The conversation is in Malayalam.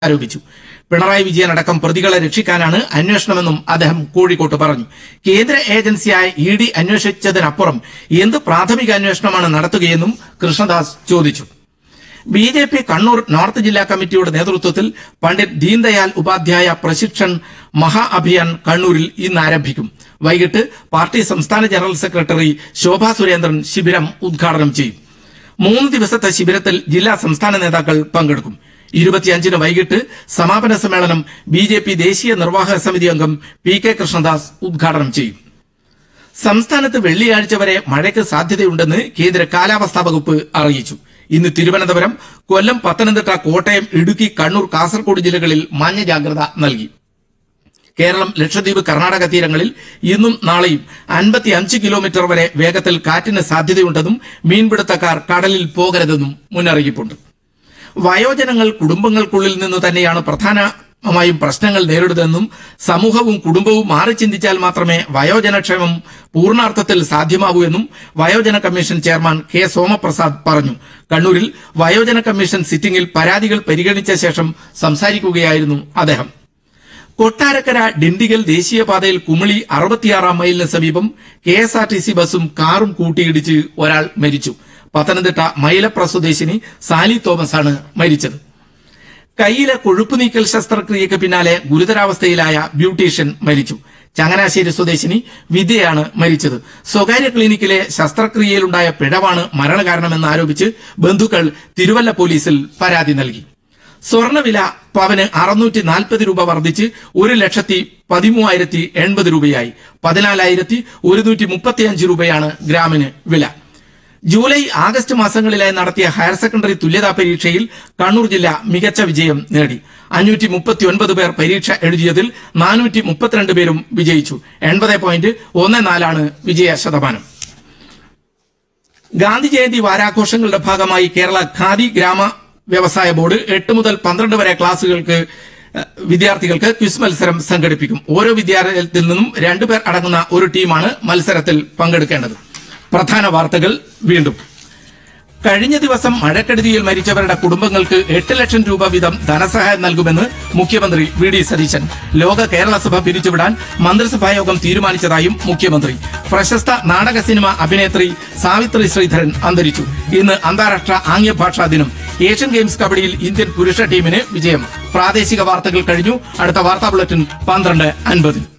ആരോപിച്ചു പിണറായി വിജയൻ അടക്കം പ്രതികളെ രക്ഷിക്കാനാണ് അന്വേഷണമെന്നും അദ്ദേഹം കോഴിക്കോട്ട് പറഞ്ഞു കേന്ദ്ര ഏജൻസിയായ ഇ ഡി അന്വേഷിച്ചതിനപ്പുറം എന്ത് പ്രാഥമിക അന്വേഷണമാണ് നടത്തുകയെന്നും കൃഷ്ണദാസ് ചോദിച്ചു B J P Kannur north ജില്ലാ കമ്മിറ്റിയുടെ നേതൃത്വത്തിൽ പണ്ഡിറ്റ് ദീൻദയാൽ ഉപാധ്യായ പ്രശിക്ഷൺ മഹാ അഭിയാൻ കണ്ണൂരിൽ ഇന്ന് ആരംഭിക്കും വൈകിട്ട് പാർട്ടി സംസ്ഥാന ജനറൽ സെക്രട്ടറി ശോഭാ സുരേന്ദ്രൻ ശിബിരം ഉദ്ഘാടനം ചെയ്യും മൂന്ന് ദിവസത്തെ ശിബിരത്തിൽ ജില്ലാ സംസ്ഥാന നേതാക്കൾ പങ്കെടുക്കും ഇരുപത്തിയഞ്ചിന് വൈകിട്ട് സമാപന സമ്മേളനം ബി ജെ പി ദേശീയ നിർവാഹക സമിതി അംഗം പി കെ കൃഷ്ണദാസ് ഉദ്ഘാടനം ചെയ്യും സംസ്ഥാനത്ത് വെള്ളിയാഴ്ച വരെ മഴയ്ക്ക് സാധ്യതയുണ്ടെന്ന് കേന്ദ്ര കാലാവസ്ഥാ വകുപ്പ് അറിയിച്ചു ഇന്ന് തിരുവനന്തപുരം കൊല്ലം പത്തനംതിട്ട കോട്ടയം ഇടുക്കി കണ്ണൂർ കാസർഗോഡ് ജില്ലകളിൽ മഞ്ഞ ജാഗ്രത നൽകി കേരളം ലക്ഷദ്വീപ് കർണാടക തീരങ്ങളിൽ ഇന്നും നാളെയും അൻപത്തി അഞ്ച് കിലോമീറ്റർ വരെ വേഗത്തിൽ കാറ്റിന് സാധ്യതയുണ്ടെന്നും മീൻപിടുത്തക്കാർ കടലിൽ പോകരുതെന്നും മുന്നറിയിപ്പുണ്ട് വയോജനങ്ങൾ കുടുംബങ്ങൾക്കുള്ളിൽ നിന്ന് തന്നെയാണ് പ്രധാനമായും പ്രശ്നങ്ങൾ നേരിടുന്നതെന്നും സമൂഹവും കുടുംബവും മാറി ചിന്തിച്ചാൽ മാത്രമേ വയോജനക്ഷേമം പൂർണ്ണാർത്ഥത്തിൽ സാധ്യമാകൂ എന്നും വയോജന കമ്മീഷൻ ചെയർമാൻ കെ സോമപ്രസാദ് പറഞ്ഞു കണ്ണൂരിൽ വയോജന കമ്മീഷൻ സിറ്റിംഗിൽ പരാതികൾ പരിഗണിച്ച ശേഷം സംസാരിക്കുകയായിരുന്നു അദ്ദേഹം കൊട്ടാരക്കര ഡിണ്ടിഗൽ ദേശീയപാതയിൽ കുമിളി അറുപത്തിയാറാം മൈലിന് സമീപം K S R T C ബസും കാറും കൂട്ടിയിടിച്ച് ഒരാൾ മരിച്ചു പത്തനംതിട്ട മൈലപ്ര സ്വദേശിനി സാലി തോമസ് ആണ് മരിച്ചത് കയ്യിലെ കൊഴുപ്പ് നീക്കൽ ശസ്ത്രക്രിയയ്ക്ക് പിന്നാലെ ഗുരുതരാവസ്ഥയിലായ ബ്യൂട്ടീഷ്യൻ മരിച്ചു ചങ്ങനാശ്ശേരി സ്വദേശിനി വിദ്യയാണ് മരിച്ചത് സ്വകാര്യ ക്ലിനിക്കിലെ ശസ്ത്രക്രിയയിലുണ്ടായ പിഴവാണ് മരണകാരണമെന്ന് ആരോപിച്ച് ബന്ധുക്കൾ തിരുവല്ല പോലീസിൽ പരാതി നൽകി സ്വർണവില പവന് അറുന്നൂറ്റി നാൽപ്പത് രൂപ വർദ്ധിച്ച് ഒരു ലക്ഷത്തി പതിമൂവായിരത്തി എൺപത് രൂപയായി പതിനാലായിരത്തി ഒരുന്നൂറ്റി മുപ്പത്തിയഞ്ച് രൂപയാണ് ഗ്രാമിന് വില ജൂലൈ ആഗസ്റ്റ് മാസങ്ങളിലായി നടത്തിയ ഹയർ സെക്കൻഡറി തുല്യതാ പരീക്ഷയിൽ കണ്ണൂർ ജില്ല മികച്ച വിജയം നേടി അഞ്ഞൂറ്റി മുപ്പത്തി ഒൻപത് പേർ പരീക്ഷ എഴുതിയതിൽ നാനൂറ്റി മുപ്പത്തിരണ്ട് പേരും വിജയിച്ചു എൺപത് പോയിന്റ് ഒന്ന് നാലാണ് വിജയ ശതമാനം ഗാന്ധി ജയന്തി വാരാഘോഷങ്ങളുടെ ഭാഗമായി കേരള ഖാദി ഗ്രാമ വ്യവസായ ബോർഡ് എട്ട് മുതൽ പന്ത്രണ്ട് വരെ ക്ലാസുകൾക്ക് ഏഹ്, വിദ്യാർത്ഥികൾക്ക് ക്വിസ് മത്സരം സംഘടിപ്പിക്കും ഓരോ വിദ്യാലയത്തിൽ നിന്നും രണ്ടുപേർ അടങ്ങുന്ന ഒരു ടീമാണ് മത്സരത്തിൽ പങ്കെടുക്കേണ്ടത് പ്രധാന വാർത്തകൾ വീണ്ടും കഴിഞ്ഞ ദിവസം മഴക്കെടുതിയിൽ മരിച്ചവരുടെ കുടുംബങ്ങൾക്ക് എട്ട് ലക്ഷം രൂപ വീതം ധനസഹായം നൽകുമെന്ന് മുഖ്യമന്ത്രി വി ഡി സതീശൻ ലോക കേരള സഭ പിരിച്ചുവിടാൻ മന്ത്രിസഭായോഗം തീരുമാനിച്ചതായും മുഖ്യമന്ത്രി പ്രശസ്ത നാടക സിനിമ അഭിനേത്രി സാവിത്രി ശ്രീധരൻ അന്തരിച്ചു ഇന്ന് അന്താരാഷ്ട്ര ആംഗ്യഭാഷാ ദിനം ഏഷ്യൻ ഗെയിംസ് കബഡിയിൽ ഇന്ത്യൻ പുരുഷ ടീമിന് വിജയം പ്രാദേശിക വാർത്തകൾ കഴിഞ്ഞു അടുത്ത വാർത്താ ബുള്ളറ്റിൻ പന്ത്രണ്ട് അൻപതിന്